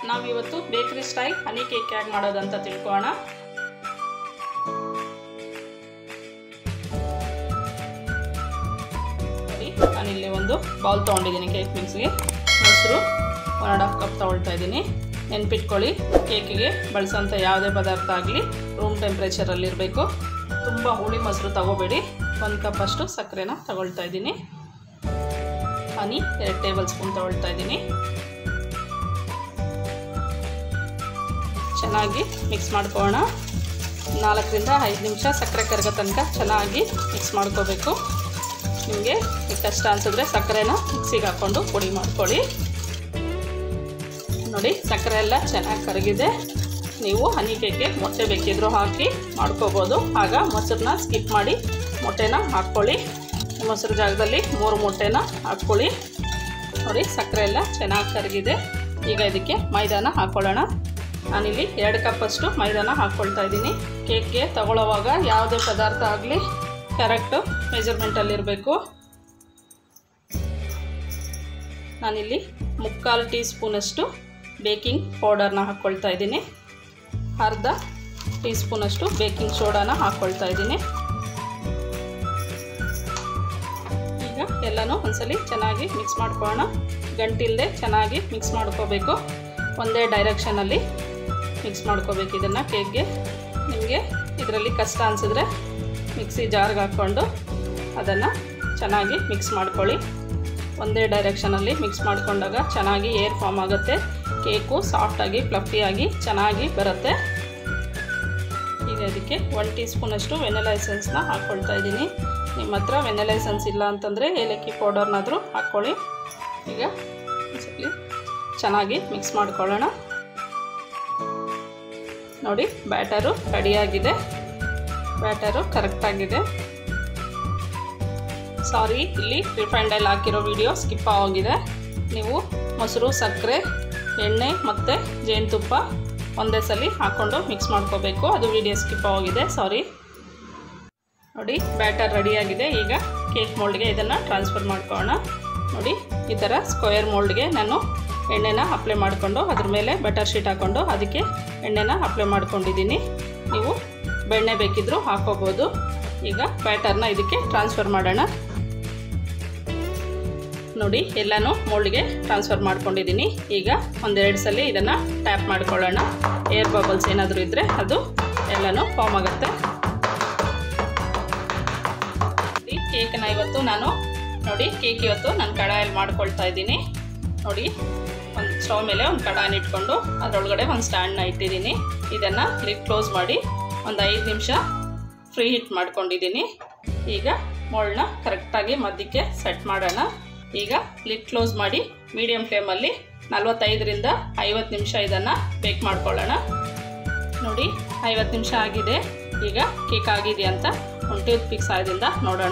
ನಾವಿವತ್ತು bakery style honey cake ಹೇಗೆ ಮಾಡೋದಂತ ತಿಳ್ಕೊಳ್ಳೋಣ ನೋಡಿ ನಾನಿಲ್ಲಿ ಒಂದು ಬೌಲ್ ತೊಗೊಂಡಿದ್ದೀನಿ ಕೇಕ್ ಮಿಕ್ಸ್ಗೆ ಮೊಸರು ಒನ್ ಆ್ಯಂಡ್ ಹಾಫ್ ಕಪ್ ತೊಗೊಳ್ತಾ ಇದ್ದೀನಿ ನೆನ್ಪಿಟ್ಕೊಳ್ಳಿ ಕೇಕಿಗೆ ಬಳಸೋಂಥ ಯಾವುದೇ ಪದಾರ್ಥ ಆಗಲಿ ರೂಮ್ ಟೆಂಪ್ರೇಚರಲ್ಲಿರಬೇಕು ತುಂಬ ಹುಳಿ ಮೊಸರು ತಗೋಬೇಡಿ ಒಂದು ಕಪ್ಪಷ್ಟು ಸಕ್ಕರೆನ ತಗೊಳ್ತಾ ಇದ್ದೀನಿ ಹನಿ ಎರಡು ಟೇಬಲ್ ಸ್ಪೂನ್ ತಗೊಳ್ತಾ ಇದ್ದೀನಿ ಚೆನ್ನಾಗಿ ಮಿಕ್ಸ್ ಮಾಡ್ಕೊಳ್ಳೋಣ ನಾಲ್ಕರಿಂದ ಐದು ನಿಮಿಷ ಸಕ್ಕರೆ ಕರಗೋ ತನಕ ಚೆನ್ನಾಗಿ ಮಿಕ್ಸ್ ಮಾಡ್ಕೋಬೇಕು ನಿಮಗೆ ಕಷ್ಟ ಅನಿಸಿದ್ರೆ ಸಕ್ಕರೆನ ಮಿಕ್ಸಿಗೆ ಹಾಕ್ಕೊಂಡು ಪುಡಿ ಮಾಡ್ಕೊಳ್ಳಿ ನೋಡಿ ಸಕ್ಕರೆ ಎಲ್ಲ ಚೆನ್ನಾಗಿ ಕರಗಿದೆ ನೀವು ಹನಿ ಕೇಕ್ಗೆ ಮೊಟ್ಟೆ ಬೇಕಿದ್ರೂ ಹಾಕಿ ಮಾಡ್ಕೋಬೋದು ಆಗ ಮೊಸರನ್ನ ಸ್ಕಿಪ್ ಮಾಡಿ ಮೊಟ್ಟೆನ ಹಾಕ್ಕೊಳ್ಳಿ ಮೊಸರು ಜಾಗದಲ್ಲಿ ಮೂರು ಮೊಟ್ಟೆನ ಹಾಕ್ಕೊಳ್ಳಿ ನೋಡಿ ಸಕ್ಕರೆ ಎಲ್ಲ ಚೆನ್ನಾಗಿ ಕರಗಿದೆ ಈಗ ಇದಕ್ಕೆ ಮೈದಾನ ಹಾಕ್ಕೊಳ್ಳೋಣ ನಾನಿಲ್ಲಿ ಎರಡು ಕಪ್ಪಷ್ಟು ಮೈದಾನ ಹಾಕ್ಕೊಳ್ತಾ ಇದ್ದೀನಿ ಕೇಕ್ಗೆ ತಗೊಳ್ಳೋವಾಗ ಯಾವುದೇ ಪದಾರ್ಥ ಆಗಲಿ ಕರೆಕ್ಟು ಮೆಜರ್ಮೆಂಟಲ್ಲಿರಬೇಕು ನಾನಿಲ್ಲಿ ಮುಕ್ಕಾಲು ಟೀ ಸ್ಪೂನಷ್ಟು ಬೇಕಿಂಗ್ ಪೌಡರ್ನ ಹಾಕ್ಕೊಳ್ತಾ ಇದ್ದೀನಿ ಅರ್ಧ ಟೀ ಸ್ಪೂನಷ್ಟು ಬೇಕಿಂಗ್ ಸೋಡಾನ ಹಾಕ್ಕೊಳ್ತಾ ಇದ್ದೀನಿ ಈಗ ಎಲ್ಲನೂ ಒಂದ್ಸಲಿ ಚೆನ್ನಾಗಿ ಮಿಕ್ಸ್ ಮಾಡ್ಕೊಳ್ಳೋಣ ಗಂಟಿಲ್ಲದೆ ಚೆನ್ನಾಗಿ ಮಿಕ್ಸ್ ಮಾಡ್ಕೋಬೇಕು ಒಂದೇ ಡೈರೆಕ್ಷನಲ್ಲಿ ಮಿಕ್ಸ್ ಮಾಡ್ಕೋಬೇಕು ಇದನ್ನು ಕೇಕ್ಗೆ ನಿಮಗೆ ಇದರಲ್ಲಿ ಕಷ್ಟ ಅನಿಸಿದ್ರೆ ಮಿಕ್ಸಿ ಜಾರ್ಗೆ ಹಾಕ್ಕೊಂಡು ಅದನ್ನು ಚೆನ್ನಾಗಿ ಮಿಕ್ಸ್ ಮಾಡ್ಕೊಳ್ಳಿ ಒಂದೇ ಡೈರೆಕ್ಷನಲ್ಲಿ ಮಿಕ್ಸ್ ಮಾಡ್ಕೊಂಡಾಗ ಚೆನ್ನಾಗಿ ಏರ್ ಫಾರ್ಮ್ ಆಗುತ್ತೆ ಕೇಕು ಸಾಫ್ಟಾಗಿ ಫ್ಲಫಿಯಾಗಿ ಚೆನ್ನಾಗಿ ಬರುತ್ತೆ ಈಗ ಇದಕ್ಕೆ ಒನ್ ಟೀ ಸ್ಪೂನಷ್ಟು ವೆನಿಲಾ ಎಸೆನ್ಸ್ನ ಹಾಕ್ಕೊಳ್ತಾ ಇದ್ದೀನಿ ನಿಮ್ಮ ಹತ್ರ ವೆನಿಲಾ ಎಸೆನ್ಸ್ ಇಲ್ಲ ಅಂತಂದರೆ ಏಲಕ್ಕಿ ಪೌಡರ್ನಾದರೂ ಹಾಕ್ಕೊಳ್ಳಿ ಈಗ ಒಂದ್ಸಲಿ ಚೆನ್ನಾಗಿ ಮಿಕ್ಸ್ ಮಾಡ್ಕೊಳ್ಳೋಣ ನೋಡಿ ಬ್ಯಾಟರು ರೆಡಿಯಾಗಿದೆ ಬ್ಯಾಟರು ಕರೆಕ್ಟಾಗಿದೆ ಸಾರಿ ಇಲ್ಲಿ ರಿಫೈಂಡ್ ಆಯಿಲ್ ಹಾಕಿರೋ ವಿಡಿಯೋ ಸ್ಕಿಪ್ ಆಗೋಗಿದೆ ನೀವು ಮೊಸರು ಸಕ್ಕರೆ ಎಣ್ಣೆ ಮತ್ತು ಜೇನುತುಪ್ಪ ಒಂದೇ ಸಲ ಹಾಕ್ಕೊಂಡು ಮಿಕ್ಸ್ ಮಾಡ್ಕೋಬೇಕು ಅದು ವಿಡಿಯೋ ಸ್ಕಿಪ್ ಆಗೋಗಿದೆ ಸಾರಿ ನೋಡಿ ಬ್ಯಾಟರ್ ರೆಡಿಯಾಗಿದೆ ಈಗ ಕೇಕ್ ಮೋಲ್ಡ್ಗೆ ಇದನ್ನು ಟ್ರಾನ್ಸ್ಫರ್ ಮಾಡ್ಕೊಳ್ಳೋಣ ನೋಡಿ ಈ ಥರ ಸ್ಕ್ವೇರ್ ಮೋಲ್ಡ್ಗೆ ನಾನು ಎಣ್ಣೆನ ಅಪ್ಲೈ ಮಾಡಿಕೊಂಡು ಅದ್ರ ಮೇಲೆ ಬಟರ್ ಶೀಟ್ ಹಾಕ್ಕೊಂಡು ಅದಕ್ಕೆ ಎಣ್ಣೆನ ಅಪ್ಲೈ ಮಾಡ್ಕೊಂಡಿದ್ದೀನಿ ನೀವು ಬೆಣ್ಣೆ ಬೇಕಿದ್ದರೂ ಹಾಕೋಬೋದು ಈಗ ಬ್ಯಾಟರ್ನ ಇದಕ್ಕೆ ಟ್ರಾನ್ಸ್ಫರ್ ಮಾಡೋಣ ನೋಡಿ ಎಲ್ಲನೂ ಮೋಲ್ಡ್ಗೆ ಟ್ರಾನ್ಸ್ಫರ್ ಮಾಡ್ಕೊಂಡಿದ್ದೀನಿ ಈಗ ಒಂದೆರಡು ಸಲ ಇದನ್ನು ಟ್ಯಾಪ್ ಮಾಡ್ಕೊಳ್ಳೋಣ ಏರ್ ಬಬಲ್ಸ್ ಏನಾದರೂ ಇದ್ದರೆ ಅದು ಎಲ್ಲನೂ ಫಾರ್ಮ್ ಆಗುತ್ತೆ ಈ ಕೇಕನ್ನ ಇವತ್ತು ನಾನು ನೋಡಿ ಕೇಕ್ ಇವತ್ತು ನಾನು ಕಡಾಯಲ್ಲಿ ಮಾಡ್ಕೊಳ್ತಾ ಇದ್ದೀನಿ ನೋಡಿ ಒಂದು ಸ್ಟವ್ ಮೇಲೆ ಒಂದು ಕಡಾಯಿನ ಇಟ್ಕೊಂಡು ಅದರೊಳಗಡೆ ಒಂದು ಸ್ಟ್ಯಾಂಡ್ನ ಇಟ್ಟಿದ್ದೀನಿ ಇದನ್ನು ಲಿಡ್ ಕ್ಲೋಸ್ ಮಾಡಿ ಒಂದು ಐದು ನಿಮಿಷ ಫ್ರೀ ಹಿಟ್ ಮಾಡ್ಕೊಂಡಿದ್ದೀನಿ ಈಗ ಮೋಲ್ಡ್ನ ಕರೆಕ್ಟಾಗಿ ಮಧ್ಯಕ್ಕೆ ಸೆಟ್ ಮಾಡೋಣ ಈಗ ಲಿಡ್ ಕ್ಲೋಸ್ ಮಾಡಿ ಮೀಡಿಯಮ್ ಫ್ಲೇಮಲ್ಲಿ ನಲ್ವತ್ತೈದರಿಂದ ಐವತ್ತು ನಿಮಿಷ ಇದನ್ನು ಬೇಕ್ ಮಾಡ್ಕೊಳ್ಳೋಣ ನೋಡಿ ಐವತ್ತು ನಿಮಿಷ ಆಗಿದೆ ಈಗ ಕೇಕ್ ಆಗಿದೆ ಅಂತ ಒಂದು ಟೂತ್ ಪಿಕ್ ಸಹಾಯದಿಂದ ನೋಡೋಣ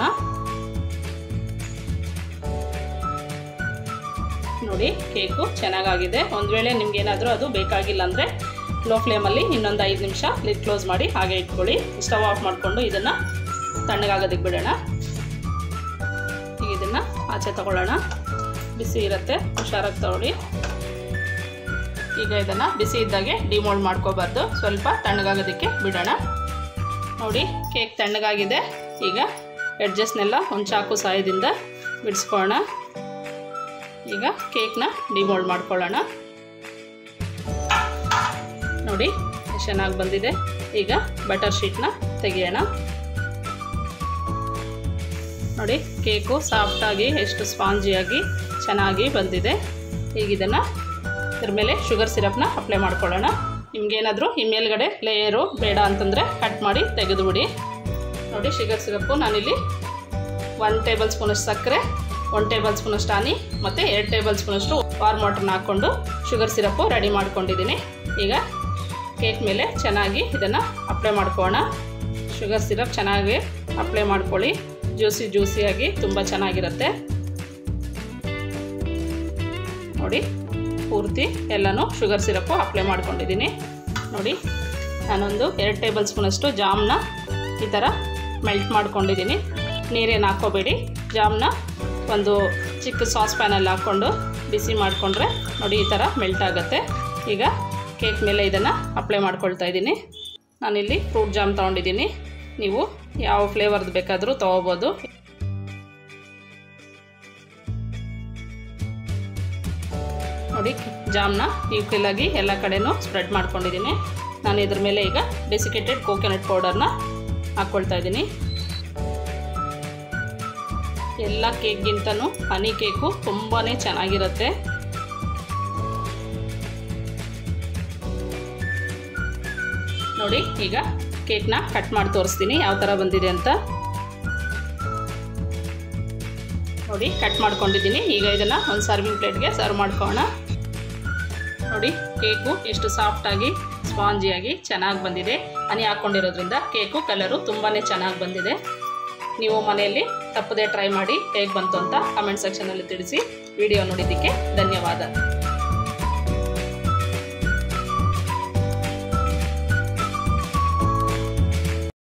ನೋಡಿ ಕೇಕು ಚೆನ್ನಾಗಾಗಿದೆ ಒಂದು ವೇಳೆ ನಿಮ್ಗೇನಾದರೂ ಅದು ಬೇಕಾಗಿಲ್ಲ ಅಂದರೆ ಲೋ ಫ್ಲೇಮಲ್ಲಿ ಇನ್ನೊಂದು ಐದು ನಿಮಿಷ ಲಿಡ್ ಕ್ಲೋಸ್ ಮಾಡಿ ಹಾಗೆ ಇಟ್ಕೊಳ್ಳಿ ಸ್ಟವ್ ಆಫ್ ಮಾಡಿಕೊಂಡು ಇದನ್ನು ತಣ್ಣಗಾಗೋದಕ್ಕೆ ಬಿಡೋಣ ಈಗ ಇದನ್ನು ಆಚೆ ತಗೊಳ್ಳೋಣ ಬಿಸಿ ಇರುತ್ತೆ ಹುಷಾರಾಗಿ ತಗೊಳ್ಳಿ ಈಗ ಇದನ್ನು ಬಿಸಿ ಇದ್ದಾಗೆ ಡಿಮೋಲ್ಡ್ ಮಾಡ್ಕೋಬಾರ್ದು ಸ್ವಲ್ಪ ತಣ್ಣಗಾಗೋದಕ್ಕೆ ಬಿಡೋಣ ನೋಡಿ ಕೇಕ್ ತಣ್ಣಗಾಗಿದೆ ಈಗ ಎಡ್ಜಸ್ನೆಲ್ಲ ಒಂದು ಚಾಕು ಸಹಾಯದಿಂದ ಬಿಡಿಸ್ಕೊಳ್ಳೋಣ ಈಗ ಕೇಕ್ನ ಡಿಮೋಲ್ಡ್ ಮಾಡ್ಕೊಳ್ಳೋಣ ನೋಡಿ ಚೆನ್ನಾಗಿ ಬಂದಿದೆ ಈಗ ಬಟರ್ ಶೀಟ್ನ ತೆಗೆಯೋಣ ನೋಡಿ ಕೇಕು ಸಾಫ್ಟಾಗಿ ಎಷ್ಟು ಸ್ಪಾಂಜಿಯಾಗಿ ಚೆನ್ನಾಗಿ ಬಂದಿದೆ ಈಗ ಇದನ್ನು ಇದ್ರ ಮೇಲೆ ಶುಗರ್ ಸಿರಪ್ನ ಅಪ್ಲೈ ಮಾಡ್ಕೊಳ್ಳೋಣ ನಿಮ್ಗೇನಾದರೂ ಈ ಮೇಲ್ಗಡೆ ಲೇಯರು ಬೇಡ ಅಂತಂದರೆ ಕಟ್ ಮಾಡಿ ತೆಗೆದುಬಿಡಿ ನೋಡಿ ಶುಗರ್ ಸಿರಪ್ಪು ನಾನಿಲ್ಲಿ ಒನ್ ಟೇಬಲ್ ಸ್ಪೂನಷ್ಟು ಸಕ್ಕರೆ ಒನ್ ಟೇಬಲ್ ಸ್ಪೂನಷ್ಟು ಹನಿ ಮತ್ತು ಎರಡು ಟೇಬಲ್ ಸ್ಪೂನಷ್ಟು ವಾರ್ಮ್ ವಾಟರ್ನ ಹಾಕ್ಕೊಂಡು ಶುಗರ್ ಸಿರಪ್ಪು ರೆಡಿ ಮಾಡ್ಕೊಂಡಿದ್ದೀನಿ ಈಗ ಕೇಕ್ ಮೇಲೆ ಚೆನ್ನಾಗಿ ಇದನ್ನು ಅಪ್ಲೈ ಮಾಡ್ಕೊಳ್ಳೋಣ ಶುಗರ್ ಸಿರಪ್ ಚೆನ್ನಾಗಿ ಅಪ್ಲೈ ಮಾಡ್ಕೊಳ್ಳಿ ಜ್ಯೂಸಿ ಜ್ಯೂಸಿಯಾಗಿ ತುಂಬ ಚೆನ್ನಾಗಿರುತ್ತೆ ನೋಡಿ ಪೂರ್ತಿ ಎಲ್ಲನೂ ಶುಗರ್ ಸಿರಪ್ಪು ಅಪ್ಲೈ ಮಾಡ್ಕೊಂಡಿದ್ದೀನಿ ನೋಡಿ ನಾನೊಂದು ಎರಡು ಟೇಬಲ್ ಸ್ಪೂನಷ್ಟು ಜಾಮ್ನ ಈ ಥರ ಮೆಲ್ಟ್ ಮಾಡ್ಕೊಂಡಿದ್ದೀನಿ ನೀರೇನು ಹಾಕ್ಕೋಬೇಡಿ ಜಾಮ್ನ ಒಂದು ಚಿಕ್ಕ ಸಾಸ್ ಪ್ಯಾನಲ್ಲಿ ಹಾಕ್ಕೊಂಡು ಬಿಸಿ ಮಾಡಿಕೊಂಡ್ರೆ ನೋಡಿ ಈ ಥರ ಮೆಲ್ಟ್ ಆಗುತ್ತೆ ಈಗ ಕೇಕ್ ಮೇಲೆ ಇದನ್ನು ಅಪ್ಲೈ ಮಾಡ್ಕೊಳ್ತಾ ಇದ್ದೀನಿ ನಾನಿಲ್ಲಿ ಫ್ರೂಟ್ ಜಾಮ್ ತೊಗೊಂಡಿದ್ದೀನಿ ನೀವು ಯಾವ ಫ್ಲೇವರ್ದು ಬೇಕಾದರೂ ತೊಗೋಬೋದು ನೋಡಿ ಜಾಮ್ನ ಈಕ್ವಲ್ ಆಗಿ ಎಲ್ಲ ಕಡೆನೂ ಸ್ಪ್ರೆಡ್ ಮಾಡ್ಕೊಂಡಿದ್ದೀನಿ ನಾನು ಇದ್ರ ಮೇಲೆ ಈಗ ಡೆಸಿಕೇಟೆಡ್ ಕೋಕೋನಟ್ ಪೌಡರ್ನ ಹಾಕ್ಕೊಳ್ತಾ ಇದ್ದೀನಿ ಎಲ್ಲ ಕೇಕ್ಗಿಂತನೂ ಹನಿ ಕೇಕು ತುಂಬಾ ಚೆನ್ನಾಗಿರುತ್ತೆ ನೋಡಿ ಈಗ ಕೇಕ್ನ ಕಟ್ ಮಾಡಿ ತೋರಿಸ್ತೀನಿ ಯಾವ ಥರ ಬಂದಿದೆ ಅಂತ ನೋಡಿ ಕಟ್ ಮಾಡ್ಕೊಂಡಿದ್ದೀನಿ ಈಗ ಇದನ್ನು ಒಂದು ಸರ್ವಿಂಗ್ ಪ್ಲೇಟ್ಗೆ ಸರ್ವ್ ಮಾಡ್ಕೊಳ್ಳೋಣ ನೋಡಿ ಕೇಕು ಎಷ್ಟು ಸಾಫ್ಟಾಗಿ ಸ್ಪಾಂಜಿಯಾಗಿ ಚೆನ್ನಾಗಿ ಬಂದಿದೆ ಹನಿ ಹಾಕ್ಕೊಂಡಿರೋದ್ರಿಂದ ಕೇಕು ಕಲರು ತುಂಬಾ ಚೆನ್ನಾಗಿ ಬಂದಿದೆ ನೀವು ಮನೆಯಲ್ಲಿ ತಪ್ಪದೇ ಟ್ರೈ ಮಾಡಿ ಹೇಗೆ ಬಂತು ಅಂತ ಕಮೆಂಟ್ ಸೆಕ್ಷನಲ್ಲಿ ತಿಳಿಸಿ ವಿಡಿಯೋ ನೋಡಿದ್ದಕ್ಕೆ ಧನ್ಯವಾದ